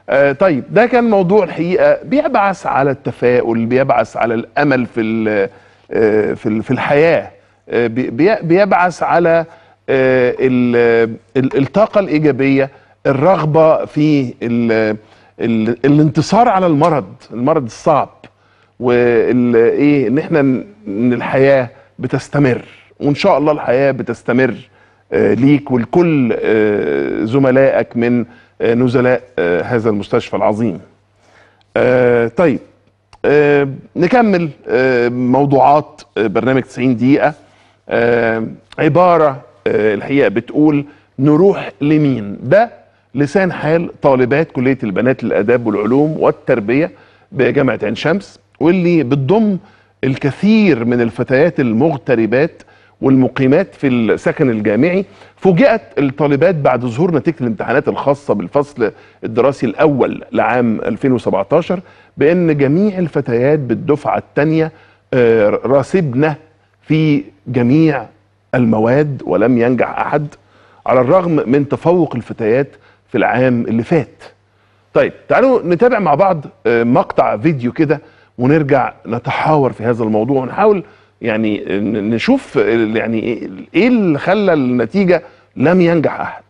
آه طيب ده كان موضوع الحقيقه بيبعث على التفاؤل بيبعث على الامل في ال- آه في ال- في الحياه آه بي- بي- بيبعث على آه ال- ال- الطاقه الايجابيه الرغبه في ال- ال- الانتصار على المرض المرض الصعب وايه ان احنا ن- ان الحياه بتستمر وان شاء الله الحياه بتستمر آه، ليك ولكل آه، زملائك من آه، نزلاء آه، هذا المستشفى العظيم. آه، طيب آه، نكمل آه، موضوعات آه، برنامج 90 دقيقة آه، عبارة آه، الحقيقة بتقول نروح لمين ده لسان حال طالبات كلية البنات للآداب والعلوم والتربية بجامعة عين شمس واللي بتضم الكثير من الفتيات المغتربات والمقيمات في السكن الجامعي فوجئت الطالبات بعد ظهور نتيجة الامتحانات الخاصة بالفصل الدراسي الأول لعام 2017 بأن جميع الفتيات بالدفعة الثانية آه، راسبن في جميع المواد ولم ينجح أحد على الرغم من تفوق الفتيات في العام اللي فات طيب تعالوا نتابع مع بعض آه، مقطع فيديو كده ونرجع نتحاور في هذا الموضوع ونحاول يعني ن- نشوف ال- يعني ايه إيه اللي خلى النتيجة لم ينجح أحد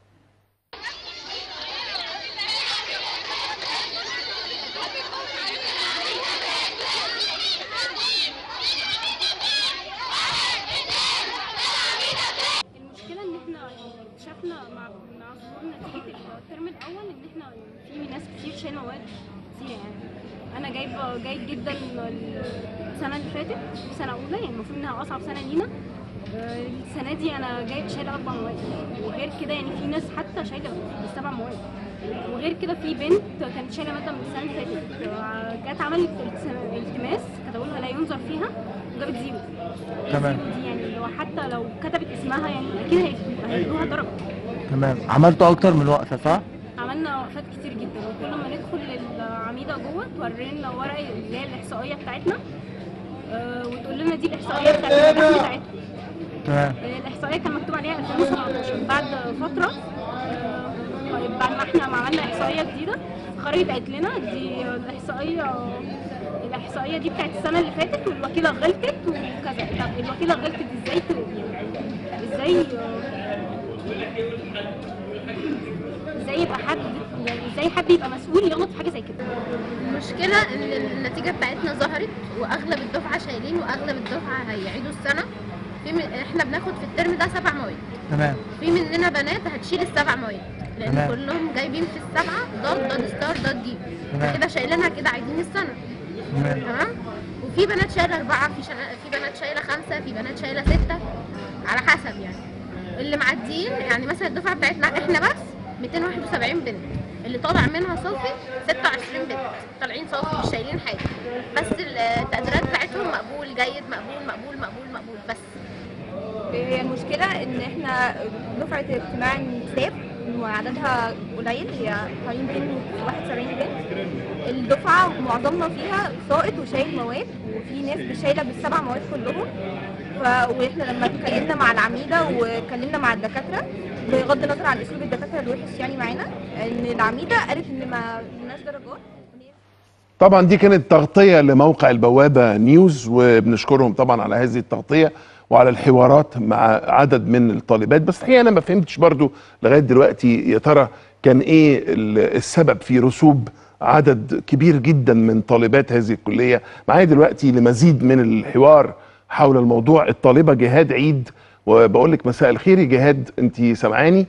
المشكله ان احنا يعني اكتشفنا مع مع ظهور نتيجه الترم الاول ان احنا في ناس كتير شايله مواد كتير يعني انا جايبه جيد جدا السنه اللي فاتت سنه اولى يعني المفروض انها اصعب سنه لينا آه، السنه دي انا جايب شايله اربع مواد وغير كده يعني في ناس حتى شايله سبع مواد وغير كده في بنت كانت شايله ماده من السنه اللي فاتت آه، جت عملت التس- التماس كتبوا لها لا ينظر فيها وجابت زيرو تمام. دي يعني لو حتى لو كتبت اسمها يعني اكيد هيكتبوا- هيدوها درجه تمام عملتوا اكتر من وقفه صح؟ عملنا وقفات كتير جدا وكل ما ندخل العميده جوه تورينا ورق اللي هي الاحصائيه بتاعتنا آه، وتقول لنا دي الاحصائيه بتاعت الامتحان بتاعتنا تمام آه، الاحصائيه كان مكتوب عليها 2017 بعد فتره آه، طيب بعد ما احنا ما عملنا احصائيه جديده خرجت قالت لنا دي الاحصائيه الاحصائيه دي بتاعت السنه اللي فاتت والوكيله غلطت وكذا طب الوكيله غلطت ازاي يعني ازاي ازاي يبقى حد يعني ازاي حد يبقى مسؤول يغلط في حاجه زي كده المشكلة ان النتيجة بتاعتنا ظهرت واغلب الدفعة شايلين واغلب الدفعة هيعيدوا السنة في من... احنا بناخد في الترم ده سبع مواد تمام في مننا بنات هتشيل السبع مواد لان تمام. كلهم جايبين في السبعة ضاد ضاد ستار ضاد جيم تمام. كده شايلينها كده عايزين السنة تمام تمام وفي بنات شايلة أربعة في شنا... في بنات شايلة خمسة في بنات شايلة ستة على حسب يعني اللي معديين يعني مثلا الدفعة بتاعتنا احنا بس 271 بنت اللي طالع منها صافي 26 بنت طالعين صافي مش شايلين حاجة بس التقديرات بتاعتهم مقبول جيد مقبول مقبول مقبول مقبول بس هي المشكلة إن إحنا دفعة اجتماع النساب وعددها قليل هي حوالي 271 بنت الدفعة معظمنا فيها ساقط وشايل مواد وفي ناس مش شايلة بالسبع مواد كلهم ف... واحنا لما اتكلمنا مع العميدة واتكلمنا مع الدكاترة بغض النظر عن اسلوب الدكاترة الوحش يعني معانا ان العميدة قالت ان ما لناش درجات طبعا دي كانت تغطية لموقع البوابة نيوز وبنشكرهم طبعا على هذه التغطية وعلى الحوارات مع عدد من الطالبات بس الحقيقة أنا ما فهمتش برضو لغاية دلوقتي يا ترى كان إيه ال- السبب في رسوب عدد كبير جدا من طالبات هذه الكلية معايا دلوقتي لمزيد من الحوار حول الموضوع الطالبة جهاد عيد وبقول لك مساء الخير يا جهاد انت سامعاني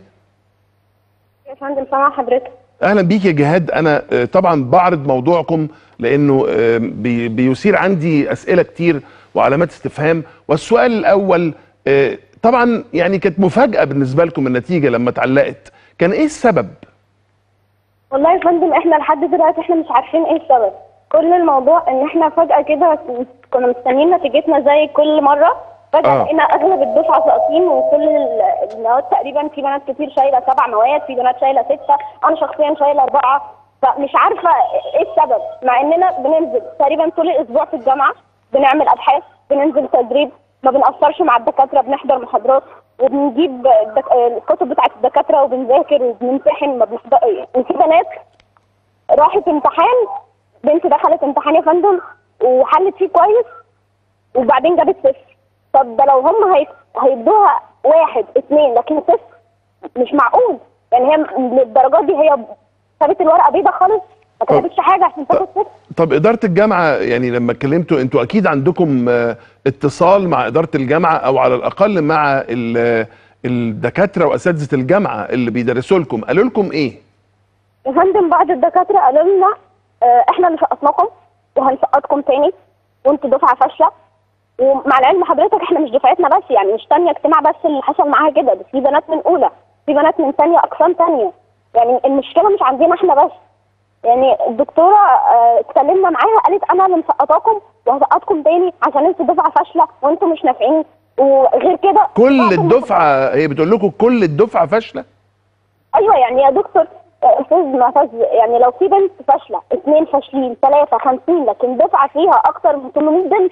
يا فندم سامع حضرتك اهلا بيك يا جهاد انا آه، طبعا بعرض موضوعكم لانه آه، بي- بيثير عندي اسئله كتير وعلامات استفهام والسؤال الاول آه، طبعا يعني كانت مفاجاه بالنسبه لكم النتيجه لما اتعلقت كان ايه السبب والله يا فندم احنا لحد دلوقتي احنا مش عارفين ايه السبب كل الموضوع ان احنا فجأة كده كنا مستنيين نتيجتنا زي كل مرة فجأة آه. لقينا اغلب الدفعة ساقطين وكل ال- المواد تقريبا في بنات كتير شايلة سبع مواد في بنات شايلة ستة انا شخصيا شايلة اربعة فمش عارفة ايه السبب مع اننا بننزل تقريبا طول الاسبوع في الجامعة بنعمل ابحاث بننزل تدريب ما بنقصرش مع الدكاترة بنحضر محاضرات وبنجيب الدك... الكتب بتاعت الدكاترة وبنذاكر وبنمتحن ما بنحضر وفي بنات راحت امتحان بنت دخلت امتحان يا فندم وحلت فيه كويس وبعدين جابت صفر طب ده لو هم هي... هيدوها واحد اتنين لكن صفر مش معقول يعني هي للدرجات دي هي سابت الورقه بيضه خالص ما طب- كتبتش حاجه عشان تاخد صفر طب اداره الجامعه يعني لما اتكلمتوا انتوا اكيد عندكم آه، اتصال مع اداره الجامعه او على الاقل مع ال- الدكاتره واساتذه الجامعه اللي بيدرسوا لكم قالوا لكم ايه يا فندم بعض الدكاتره قالوا لنا آه، احنا اللي سقطناكم وهنسقطكم تاني وانتوا دفعه فاشله ومع العلم حضرتك احنا مش دفعتنا بس يعني مش تانية اجتماع بس اللي حصل معاها كده ده في بنات من اولى في بنات من تانية اقسام تانية يعني المشكله مش عندنا احنا بس يعني الدكتوره آه، اتكلمنا معاها قالت انا اللي مسقطاكم وهسقطكم تاني عشان انتوا دفعه فاشله وانتوا مش نافعين وغير كده كل بعض الدفعه هي بتقول لكم كل الدفعه فاشله ايوه يعني يا دكتور آه، استاذ معتز يعني لو في بنت فاشله اثنين فاشلين ثلاثه خمسين لكن دفعه فيها اكتر من 800 بنت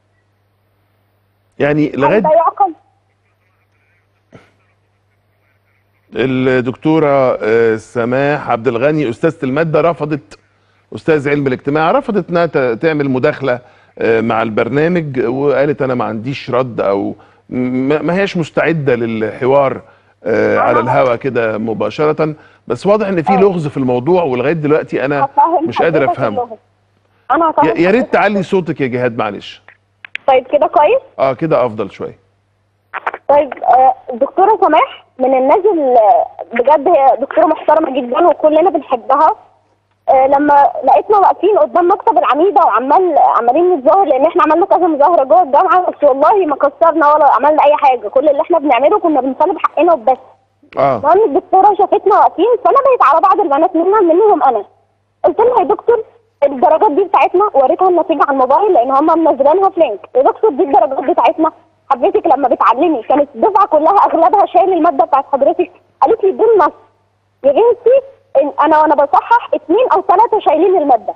يعني هل لغايه ده يعقل؟ الدكتوره آه، سماح عبد الغني استاذه الماده رفضت استاذ علم الاجتماع رفضت انها ت- تعمل مداخله آه، مع البرنامج وقالت انا ما عنديش رد او ما ما هياش مستعده للحوار آه، على الهوا كده مباشره بس واضح ان في لغز في الموضوع ولغايه دلوقتي انا هفهم مش قادر حضرتك افهمه اللغز. انا هفهم يا يا ريت حضرتك. تعلي صوتك يا جهاد معلش طيب كده كويس اه كده افضل شويه طيب آه، الدكتوره سماح من الناس اللي بجد هي دكتوره محترمه جدا وكلنا بنحبها آه، لما لقيتنا واقفين قدام مكتب العميده وعمال عمالين نتظاهر لان احنا عملنا كذا مظاهره جوه الجامعه بس والله ما كسرنا ولا عملنا اي حاجه كل اللي احنا بنعمله كنا بنطالب حقنا وبس اه المهم الدكتوره شافتنا واقفين فانا بقيت على بعض البنات منها منهم انا قلت لها يا دكتور الدرجات دي بتاعتنا وريتها النتيجه على الموبايل لان هم منزلينها في لينك يا دكتور دي الدرجات بتاعتنا حضرتك لما بتعلمي كانت الدفعه كلها اغلبها شايل الماده بتاعت حضرتك قالت لي دول نص يا بنتي إن انا وانا بصحح اثنين او ثلاثه شايلين الماده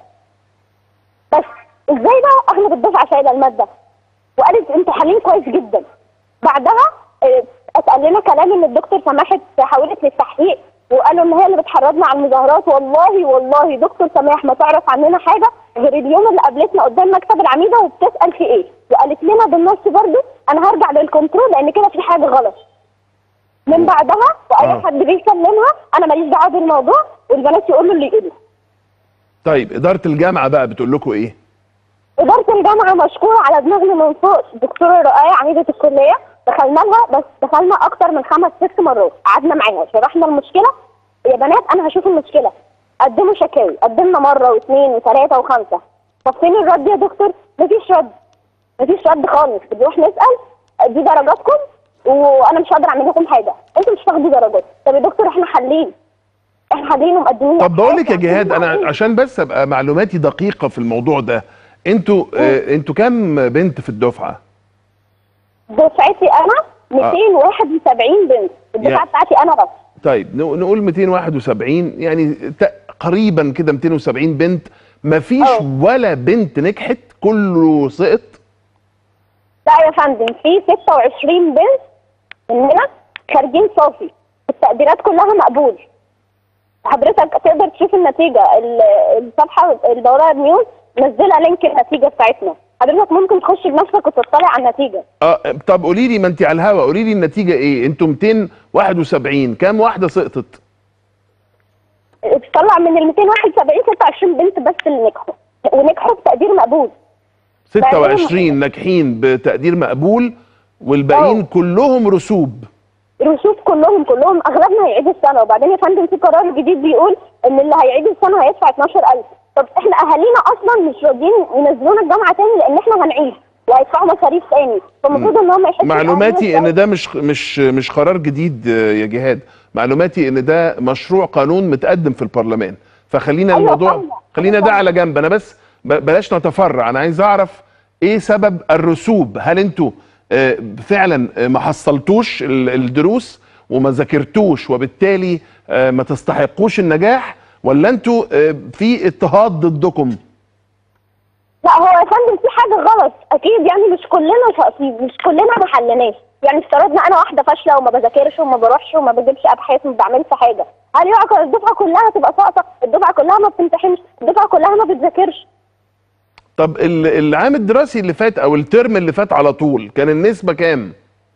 بس ازاي بقى اغلب الدفعه شايله الماده وقالت انتوا حالين كويس جدا بعدها آه، اتقال لنا كلام ان الدكتور سماحت حاولت للتحقيق وقالوا ان هي اللي بتحرضنا على المظاهرات والله والله دكتور سماح ما تعرف عننا حاجه غير اليوم اللي قابلتنا قدام مكتب العميده وبتسال في ايه وقالت لنا بالنص برضه انا هرجع للكنترول لان كده في حاجه غلط من بعدها واي آه. حد بيكلمها انا ماليش دعوه بالموضوع والبنات يقولوا اللي يقولوا طيب اداره الجامعه بقى بتقول لكم ايه إدارة الجامعة مشكورة على دماغنا من فوق الدكتورة رؤية عميدة الكلية دخلنا لها بس دخلنا أكتر من خمس ست مرات قعدنا معاها شرحنا المشكلة يا بنات أنا هشوف المشكلة قدموا شكاوي قدمنا مرة واثنين وثلاثة وخمسة طب فين الرد يا دكتور؟ مفيش رد مفيش رد خالص بنروح نسأل دي درجاتكم وأنا مش هقدر أعمل لكم حاجة أنتوا مش هتاخدوا درجات طب يا دكتور إحنا حالين إحنا حالين ومقدمين طب بقول لك يا أبحاث جهاد انا وعاملين عشان بس ابقى معلوماتي دقيقه في الموضوع ده انتوا آه انتوا كام بنت في الدفعه دفعتي انا 271 بنت الدفعه يا- بتاعتي انا بس طيب نق- نقول 271 يعني تقريبا كده 270 بنت مفيش اه. ولا بنت نجحت كله سقط لا يا فندم في 26 بنت مننا خارجين صافي التقديرات كلها مقبول حضرتك تقدر تشوف النتيجه ال- الصفحه الدورة نيوز منزله لينك النتيجه بتاعتنا حضرتك ممكن تخش بنفسك وتطلع على النتيجه اه طب قولي لي ما انت على الهوا قولي لي النتيجه ايه انتوا 271 كام واحده سقطت تطلع من ال 271 26 بنت بس اللي نجحوا ونجحوا بتقدير مقبول 26 ناجحين بتقدير مقبول والباقيين اه. كلهم رسوب الرسوب كلهم كلهم اغلبنا هيعيد السنه وبعدين يا فندم في قرار جديد بيقول ان اللي هيعيد السنه هيدفع 12000 طب احنا اهالينا اصلا مش راضيين ينزلونا الجامعه تاني لان احنا هنعيد وهيدفعوا مصاريف تاني فالمفروض ان هم يحسوا معلوماتي ان ده مش مش مش قرار جديد آه، يا جهاد معلوماتي ان ده مشروع قانون متقدم في البرلمان فخلينا أيوة الموضوع فاهمة. خلينا ده فاهمة. على جنب انا بس ب- بلاش نتفرع انا عايز اعرف ايه سبب الرسوب هل انتوا آه، فعلا آه، ما حصلتوش ال- الدروس وما ذاكرتوش وبالتالي آه، ما تستحقوش النجاح ولا انتوا آه، في اضطهاد ضدكم لا هو يا فندم في حاجه غلط اكيد يعني مش كلنا ساقطين مش كلنا ما حلناش يعني افترضنا انا واحده فاشله وما بذاكرش وما بروحش وما بجيبش ابحاث وما بعملش حاجه هل يعقل الدفعه كلها تبقى ساقطه الدفعه كلها ما بتمتحنش الدفعه كلها ما بتذاكرش طب ال- العام الدراسي اللي فات او الترم اللي فات على طول كان النسبه كام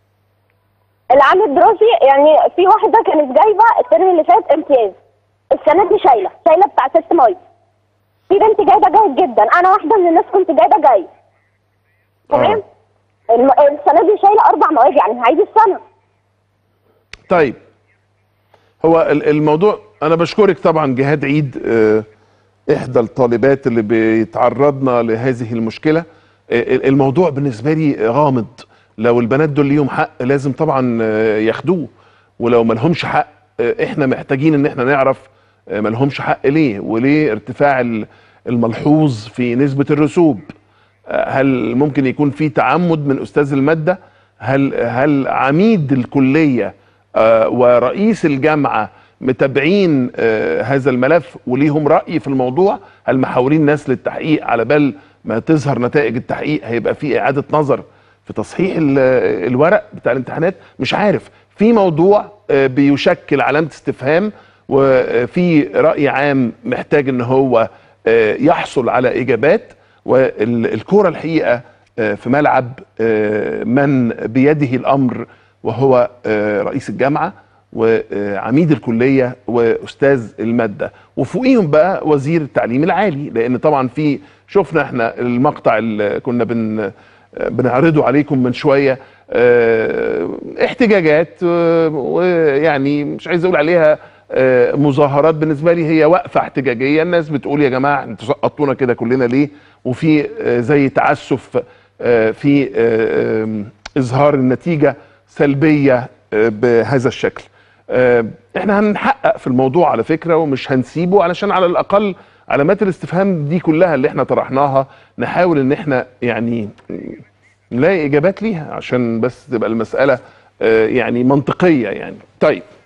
العام الدراسي يعني في واحده كانت جايبه الترم اللي فات امتياز السنه دي شايله شايله بتاع ست مواد في بنت جايبه جيد جدا انا واحده من الناس كنت جايبه جيد تمام الم- السنه دي شايله اربع مواد يعني هعيد السنه طيب هو ال- الموضوع انا بشكرك طبعا جهاد عيد آه، احدى الطالبات اللي بيتعرضنا لهذه المشكله آه، الموضوع بالنسبه لي غامض لو البنات دول ليهم حق لازم طبعا آه، ياخدوه ولو ما لهمش حق آه، احنا محتاجين ان احنا نعرف آه، ما لهمش حق ليه وليه ارتفاع ال- الملحوظ في نسبه الرسوب آه، هل ممكن يكون في تعمد من استاذ الماده هل هل عميد الكليه آه، ورئيس الجامعه متابعين آه، هذا الملف وليهم راي في الموضوع هل محاولين ناس للتحقيق على بال ما تظهر نتائج التحقيق هيبقى في اعاده نظر في تصحيح ال- الورق بتاع الامتحانات مش عارف في موضوع آه، بيشكل علامه استفهام وفي راي عام محتاج ان هو آه، يحصل على اجابات والكوره الحقيقه آه، في ملعب آه، من بيده الامر وهو آه، رئيس الجامعه وعميد الكليه واستاذ الماده وفوقيهم بقى وزير التعليم العالي لان طبعا في شفنا احنا المقطع اللي كنا بن بنعرضه عليكم من شويه آه، احتجاجات آه، ويعني مش عايز اقول عليها آه، مظاهرات بالنسبه لي هي وقفه احتجاجيه الناس بتقول يا جماعه انتوا سقطونا كده كلنا ليه وفي آه، زي تعسف آه، في آه، آم، اظهار النتيجه سلبيه آه، بهذا الشكل آه، احنا هنحقق في الموضوع على فكره ومش هنسيبه علشان على الاقل علامات الاستفهام دي كلها اللي احنا طرحناها نحاول ان احنا يعني نلاقي اجابات ليها عشان بس تبقى المساله آه، يعني منطقيه يعني طيب